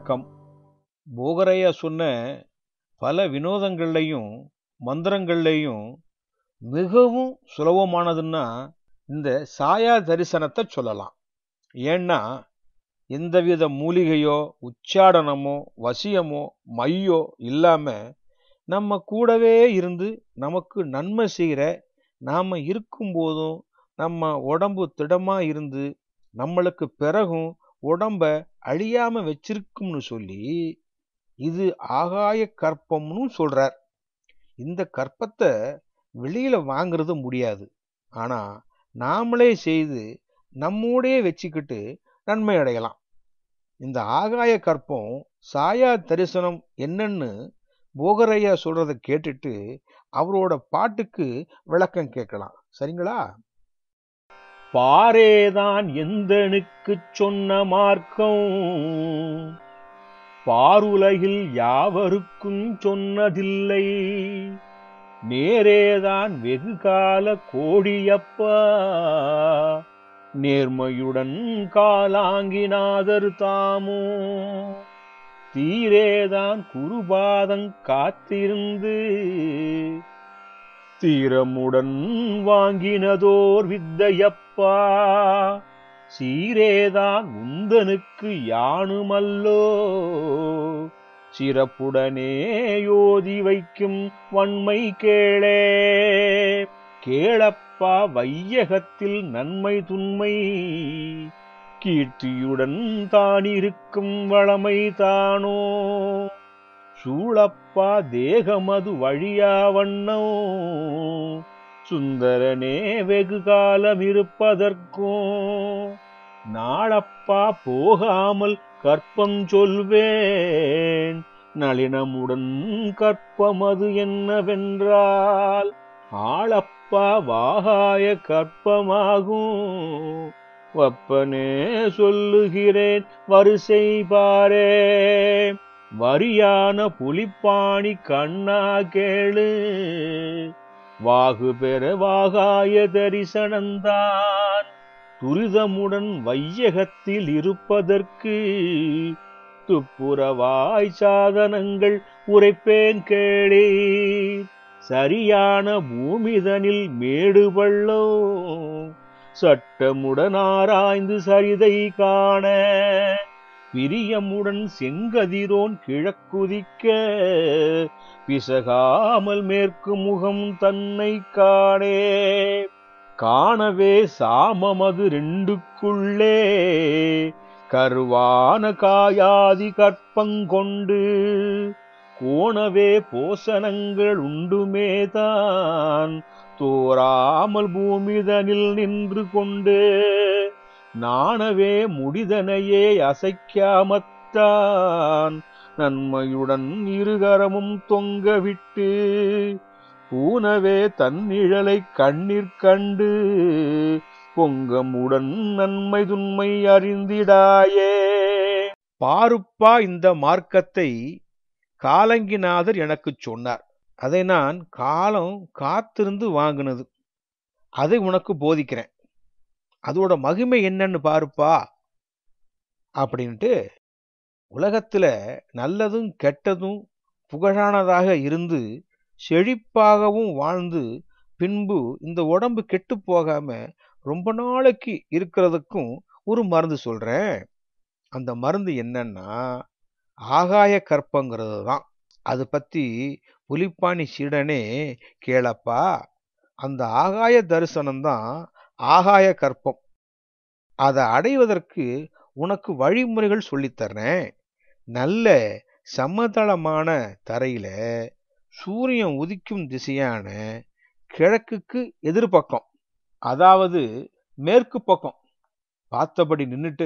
வணக்கம் போகரையா சொன்ன பல வினோதங்கள்லையும் மந்திரங்கள்லையும் மிகவும் சுலபமானதுன்னா இந்த சாயா தரிசனத்தை சொல்லலாம் ஏன்னா எந்தவித மூலிகையோ உச்சாடனமோ வசியமோ மையோ இல்லாம நம்ம கூடவே இருந்து நமக்கு நன்மை செய்கிற நாம இருக்கும்போதும் நம்ம உடம்பு திடமா இருந்து நம்மளுக்கு பிறகும் உடம்ப அழியாம வச்சிருக்கும்னு சொல்லி இது ஆகாய கற்பம்னு சொல்றார் இந்த கற்பத்தை வெளியில வாங்குறது முடியாது ஆனா நாமளே செய்து நம்மோடே வச்சுக்கிட்டு நன்மை அடையலாம் இந்த ஆகாய கற்பம் சாயா தரிசனம் என்னன்னு போகரையா சொல்றத கேட்டுட்டு அவரோட பாட்டுக்கு விளக்கம் கேட்கலாம் சரிங்களா பாரேதான் எந்தனுக்குச் சொன்ன மார்க்கம் பாருலகில் யாவருக்கும் சொன்னதில்லை நேரேதான் வெகு கால கோடியப்பா நேர்மையுடன் காலாங்கிநாதர் தாமோ தீரேதான் குருபாதங் காத்திருந்து தீரமுடன் வாங்கினதோர் வித்தையப்பா சீரேதான் உந்தனுக்கு யானுமல்லோ சிறப்புடனே யோதி வைக்கும் வன்மை கேளே கேளப்பா வையகத்தில் நன்மை துன்மை கீர்த்தியுடன் தானிருக்கும் வளமை தானோ சூழப்பா தேகமது வழியா வண்ணோ சுந்தரனே வெகு காலம் இருப்பதற்கும் நாளப்பா போகாமல் கற்பம் சொல்வேன் நளினமுடன் கற்பமது என்னவென்றால் ஆளப்பா வாகாய கற்பமாகும் வப்பனே சொல்லுகிறேன் வரிசை பாரே வரியான புலிப்பாணி கண்ணா கேளு வாகு பெற வாகாய தரிசனந்தான் துரிதமுடன் வையகத்தில் இருப்பதற்கு துப்புரவாய் சாதனங்கள் உரைப்பேன் கேளே சரியான பூமிதனில் மேடு பள்ளோ சட்டமுடன் ஆராய்ந்து சரிதை காண பிரியமுடன் செங்கதிரோன் கிழக்குதிக்க பிசகாமல் மேற்கு முகம் தன்னை காணே காணவே சாமமது ரெண்டுக்குள்ளே கருவான காயாதி கற்பங்கொண்டு கோணவே போசனங்கள் உண்டுமேதான் தோராமல் பூமிதனில் நின்று கொண்டு நாணவே முடிதனையே அசைக்காமத்தான் நன்மையுடன் இருகரமும் தொங்கவிட்டு பூனவே தன்னிழலை கண்ணீர் கண்டு பொங்கமுடன் நன்மை துன்மை அறிந்திடாயே பாருப்பா இந்த மார்க்கத்தை காலங்கிநாதர் எனக்குச் சொன்னார் அதை நான் காலம் காத்திருந்து வாங்கினது அதை உனக்கு போதிக்கிறேன் அதோட மகிமை என்னன்னு பாருப்பா அப்படின்ட்டு உலகத்துல நல்லதும் கெட்டதும் புகழானதாக இருந்து செழிப்பாகவும் வாழ்ந்து பின்பு இந்த உடம்பு கெட்டு போகாம ரொம்ப நாளைக்கு இருக்கிறதுக்கும் ஒரு மருந்து சொல்றேன் அந்த மருந்து என்னன்னா ஆகாய கற்பங்கிறது தான் அது பத்தி புலிப்பாணி சீடனே கேளப்பா அந்த ஆகாய தரிசனம்தான் ஆகாய கற்பம் அதை அடைவதற்கு உனக்கு வழிமுறைகள் சொல்லித்தர்றேன் நல்ல சமதளமான தரையில சூரியன் உதிக்கும் திசையான கிழக்குக்கு எதிர்பக்கம் அதாவது மேற்கு பக்கம் பார்த்தபடி நின்னுட்டு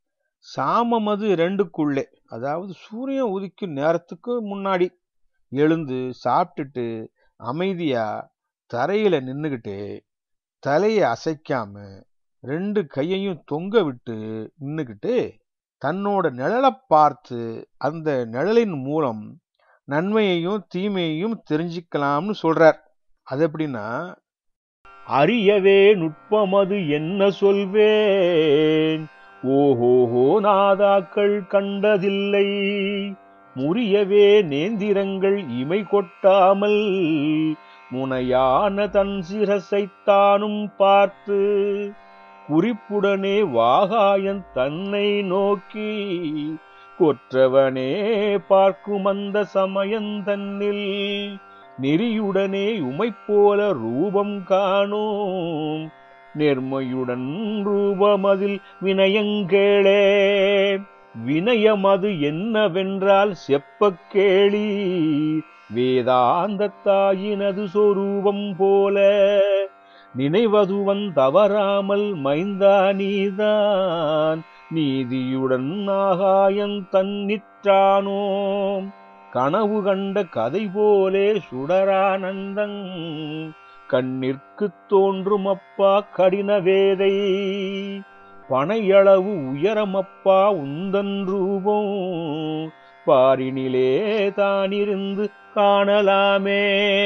சாமமது ரெண்டுக்குள்ளே அதாவது சூரியன் உதிக்கும் நேரத்துக்கு முன்னாடி எழுந்து சாப்பிட்டுட்டு அமைதியா தரையில நின்னுகிட்டு தலையை அசைக்காம ரெண்டு கையையும் தொங்க விட்டு நின்னுக்கிட்டு தன்னோட நிழலை பார்த்து அந்த நிழலின் மூலம் நன்மையையும் தீமையையும் தெரிஞ்சுக்கலாம்னு சொல்றார் அது எப்படின்னா அறியவே நுட்பமது என்ன சொல்வேன் ஓஹோஹோ நாதாக்கள் கண்டதில்லை முறியவே நேந்திரங்கள் இமை கொட்டாமல் முனையான தன் சிரசைத்தானும் பார்த்து குறிப்புடனே வாகாயன் தன்னை நோக்கி கொற்றவனே பார்க்கும் அந்த சமயந்தன்னில் நெறியுடனே உமைப்போல ரூபம் காணோம் நேர்மையுடன் ரூபமதில் வினயங்கேளே வினயமது என்னவென்றால் செப்பக் கேளி வேதாந்த தாயினது சொரூபம் போல நினைவதுவன் தவறாமல் மைந்தா நீதான் நீதியுடன் ஆகாயம் தன்னிற்றானோம் கனவு கண்ட கதை போலே சுடரானந்தங் கண்ணிற்குத் தோன்றும் அப்பா கடின வேதை பனையளவு உயரமப்பா உந்தன் ரூபம் பாரினிலே தானிருந்து காணலாமே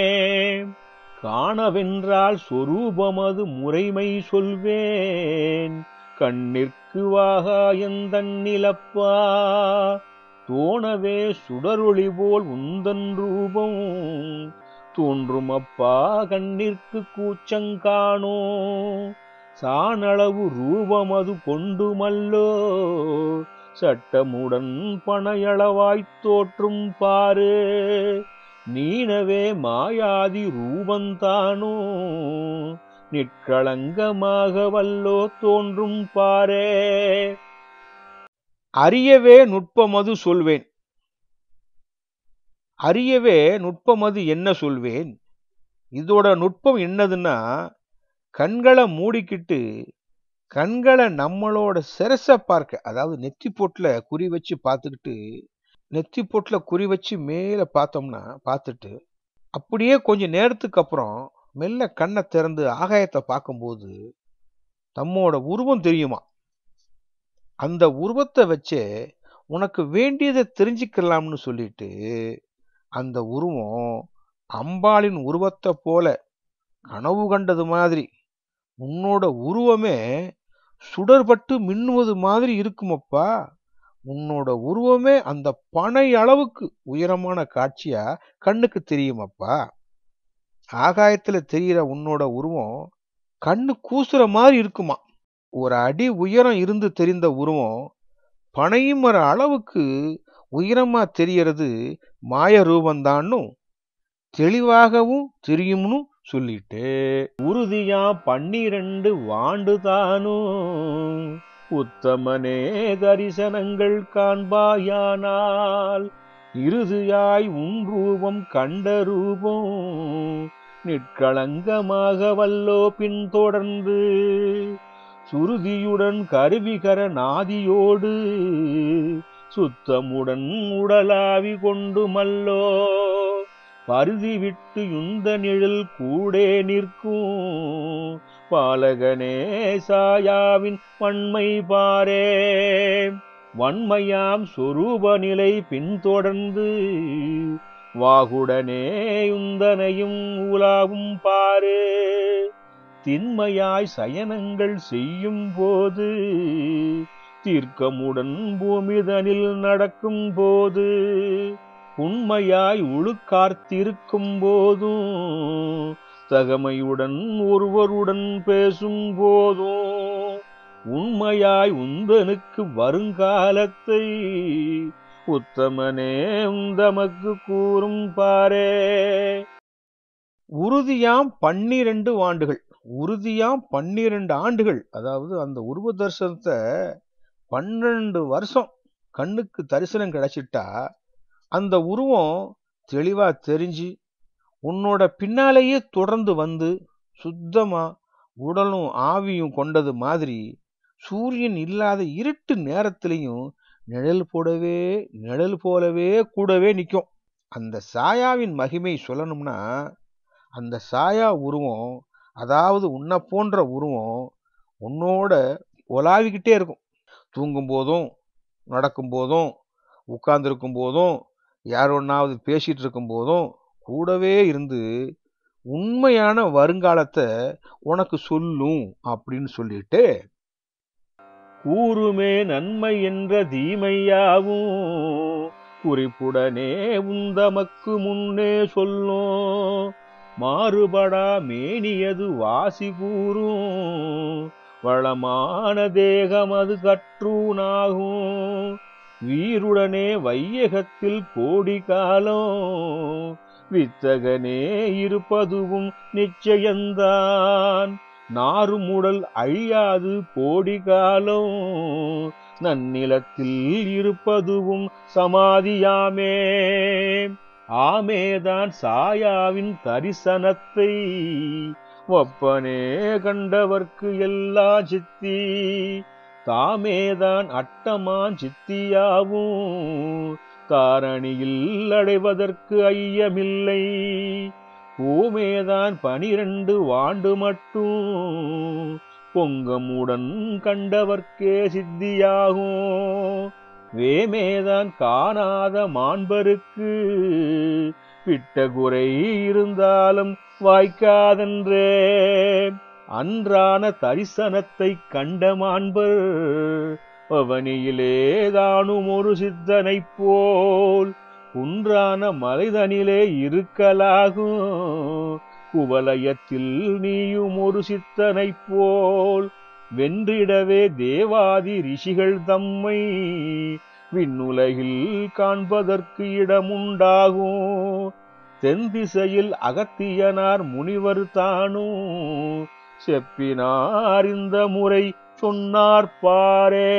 காணவென்றால் சொரூபமது முறைமை சொல்வேன் கண்ணிற்கு வாகாயந்தன் நிலப்பா தோணவே சுடரொளி போல் உந்தன் ரூபம் தோன்றும் அப்பா கண்ணிற்கு கூச்சங்காணோ சாணளவு ரூபமது கொண்டுமல்லோ சட்டமுடன் பனையளவாய்த் தோற்றும் பாரு நீனவே மாயாதி ரூபந்தானோ நிற்களங்கமாக வல்லோ தோன்றும் பாரே அறியவே நுட்பமது சொல்வேன் அறியவே நுட்பமது என்ன சொல்வேன் இதோட நுட்பம் என்னதுன்னா கண்களை மூடிக்கிட்டு கண்களை நம்மளோட சிரச பார்க்க அதாவது நெத்தி பொட்டுல குறி வச்சு பார்த்துக்கிட்டு நெத்தி பொட்டுல குறி வச்சு மேல பார்த்தோம்னா பார்த்துட்டு அப்படியே கொஞ்ச நேரத்துக்கு அப்புறம் மெல்ல கண்ணை திறந்து ஆகாயத்தை பார்க்கும்போது நம்மோட உருவம் தெரியுமா அந்த உருவத்தை வச்சே உனக்கு வேண்டியதை தெரிஞ்சுக்கலாம்னு சொல்லிட்டு அந்த உருவம் அம்பாளின் உருவத்தை போல கனவு கண்டது மாதிரி உன்னோட உருவமே சுடர்பட்டு மின்னுவது மாதிரி இருக்குமப்பா உன்னோட உருவமே அந்த பனை அளவுக்கு உயரமான காட்சியா கண்ணுக்கு தெரியுமப்பா ஆகாயத்துல தெரியிற உன்னோட உருவம் கண்ணு கூசுற மாதிரி இருக்குமா ஒரு அடி உயரம் இருந்து தெரிந்த உருவம் பனையும் மர அளவுக்கு உயரமா தெரியறது மாய ரூபந்தான்னும் தெளிவாகவும் தெரியும்னு சொல்லிட்டு உறுதியா பன்னிரண்டு வாண்டு தானோ உத்தமனே தரிசனங்கள் காண்பாயானால் இறுதியாய் உன் ரூபம் கண்ட ரூபம் நிற்களங்கமாக வல்லோ பின்தொடர்ந்து சுருதியுடன் கருவிகர நாதியோடு சுத்தமுடன் உடலாவி கொண்டு மல்லோ பருதி விட்டு யுந்த நிழல் கூடே நிற்கும் பாலகனே சாயாவின் வன்மை பாரே வன்மையாம் சொரூப நிலை பின்தொடர்ந்து வாகுடனே யுந்தனையும் உலாவும் பாரு திண்மையாய் சயனங்கள் செய்யும் போது தீர்க்கமுடன் பூமிதனில் நடக்கும் போது உண்மையாய் உழுக்கார்த்திருக்கும் போதும் தகமையுடன் ஒருவருடன் பேசும் போதும் உண்மையாய் உந்தனுக்கு வருங்காலத்தை உத்தமனே உந்தமக்கு கூறும் பாரே உறுதியாம் பன்னிரண்டு ஆண்டுகள் உறுதியாம் பன்னிரண்டு ஆண்டுகள் அதாவது அந்த உருவ தரிசனத்தை பன்னெண்டு வருஷம் கண்ணுக்கு தரிசனம் கிடைச்சிட்டா அந்த உருவம் தெளிவா தெரிஞ்சு உன்னோட பின்னாலேயே தொடர்ந்து வந்து சுத்தமா உடலும் ஆவியும் கொண்டது மாதிரி சூரியன் இல்லாத இருட்டு நேரத்திலையும் நிழல் போடவே நிழல் போலவே கூடவே நிற்கும் அந்த சாயாவின் மகிமை சொல்லணும்னா அந்த சாயா உருவம் அதாவது உன்னை போன்ற உருவம் உன்னோட உலாவிக்கிட்டே இருக்கும் தூங்கும் போதும் நடக்கும் போதும் உட்கார்ந்துருக்கும் போதும் யார் ஒன்றாவது பேசிட்டு இருக்கும் போதும் கூடவே இருந்து உண்மையான வருங்காலத்தை உனக்கு சொல்லும் அப்படின்னு சொல்லிட்டு கூறுமே நன்மை என்ற தீமையாவும் குறிப்புடனே உந்தமக்கு முன்னே சொல்லும் மாறுபடா மேனியது வாசி கூறும் வளமான தேகம் அது கற்றூனாகும் வீருடனே வையகத்தில் கோடி காலம் வித்தகனே இருப்பதுவும் நிச்சயந்தான் நாறுமுடல் அழியாது கோடி காலம் நன்னிலத்தில் இருப்பதுவும் சமாதியாமே ஆமேதான் சாயாவின் தரிசனத்தை ஒப்பனே கண்டவர்க்கு எல்லா சித்தி தாமேதான் அட்டமான் சித்தியாவும் தாரணியில் அடைவதற்கு ஐயமில்லை பூமேதான் பனிரண்டு வாண்டு மட்டும் பொங்கமுடன் கண்டவர்க்கே சித்தியாகும் வேமேதான் காணாத மாண்பருக்கு விட்ட குறை இருந்தாலும் வாய்க்காதென்றே அன்றான தரிசனத்தை கண்ட மாண்பர் பவனியிலே தானும் ஒரு சித்தனைப் போல் குன்றான மலைதனிலே இருக்கலாகும் குவலயத்தில் நீயும் ஒரு சித்தனைப் போல் வென்றிடவே தேவாதி ரிஷிகள் தம்மை விண்ணுலகில் காண்பதற்கு இடமுண்டாகும் தென் திசையில் அகத்தியனார் முனிவர் தானும் செப்பினார் இந்த முறை சொன்னார் பாரே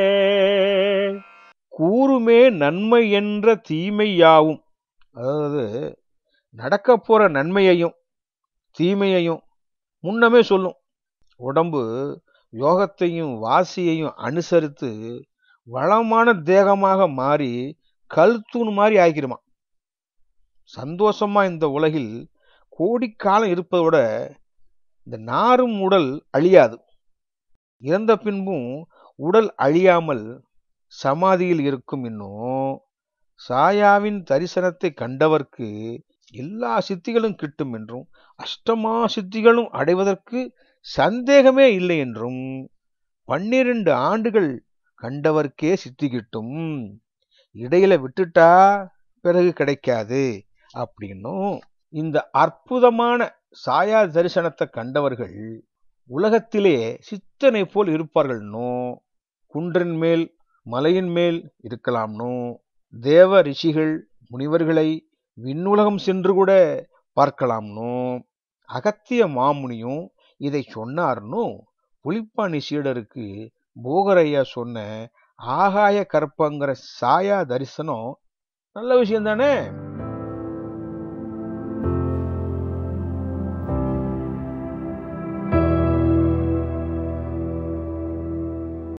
கூறுமே நன்மை என்ற தீமையாவும் அதாவது நடக்க போற நன்மையையும் தீமையையும் முன்னமே சொல்லும் உடம்பு யோகத்தையும் வாசியையும் அனுசரித்து வளமான தேகமாக மாறி கல்தூண் மாதிரி ஆக்கிருமா சந்தோஷமா இந்த உலகில் கோடிக்காலம் இருப்பதை விட இந்த நாரும் உடல் அழியாது இறந்த பின்பும் உடல் அழியாமல் சமாதியில் இருக்கும் இன்னும் சாயாவின் தரிசனத்தை கண்டவர்க்கு எல்லா சித்திகளும் கிட்டும் என்றும் அஷ்டமா சித்திகளும் அடைவதற்கு சந்தேகமே இல்லை என்றும் பன்னிரண்டு ஆண்டுகள் கண்டவர்க்கே சித்தி கிட்டும் இடையில விட்டுட்டா பிறகு கிடைக்காது அப்படின்னும் இந்த அற்புதமான சாயா தரிசனத்தை கண்டவர்கள் உலகத்திலே சித்தனை போல் இருப்பார்கள்னோ குன்றின் மேல் மலையின் மேல் இருக்கலாம்னோ தேவ ரிஷிகள் முனிவர்களை விண்ணுலகம் சென்று கூட பார்க்கலாம்னோ அகத்திய மாமுனியும் இதை சொன்னார்னோ புலிப்பாணி சீடருக்கு போகரையா சொன்ன ஆகாய கற்பங்கிற சாயா தரிசனம் நல்ல விஷயம் தானே